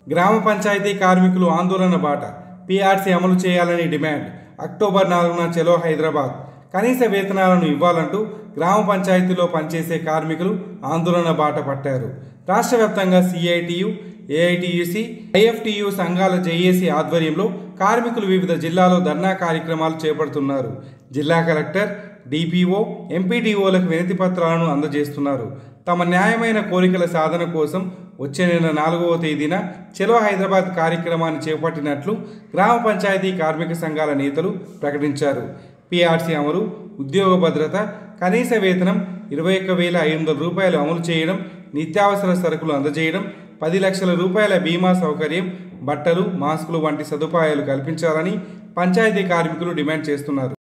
గ్రామ పంచాయతీ కార్మికులు ఆందోళన బాట పీఆర్సీ అమలు చేయాలని డిమాండ్ అక్టోబర్ నాలుగున చెలో హైదరాబాద్ కనీస వేతనాలను ఇవ్వాలంటూ గ్రామ పంచాయతీలో పనిచేసే కార్మికులు ఆందోళన బాట పట్టారు రాష్ట్ర వ్యాప్తంగా సిఐటియు ఏఐటియుసి ఐఎఫ్టియు సంఘాల జేఏసీ ఆధ్వర్యంలో కార్మికులు వివిధ జిల్లాలో ధర్నా కార్యక్రమాలు చేపడుతున్నారు జిల్లా కలెక్టర్ డిపిఓ ఎంపీడీఓలకు వినతి పత్రాలను అందజేస్తున్నారు తమ న్యాయమైన కోరికల సాధన కోసం వచ్చే నెల నాలుగవ తేదీన చెలో హైదరాబాద్ కార్యక్రమాన్ని చేపట్టినట్లు గ్రామ పంచాయతీ కార్మిక సంఘాల నేతలు ప్రకటించారు పీఆర్సీ అమలు ఉద్యోగ భద్రత కనీస వేతనం ఇరవై ఒక్క వేల ఐదు వందల రూపాయలు అమలు చేయడం నిత్యావసర సరుకులు అందజేయడం పది లక్షల రూపాయల బీమా సౌకర్యం బట్టలు మాస్కులు వంటి సదుపాయాలు కల్పించాలని పంచాయతీ కార్మికులు డిమాండ్ చేస్తున్నారు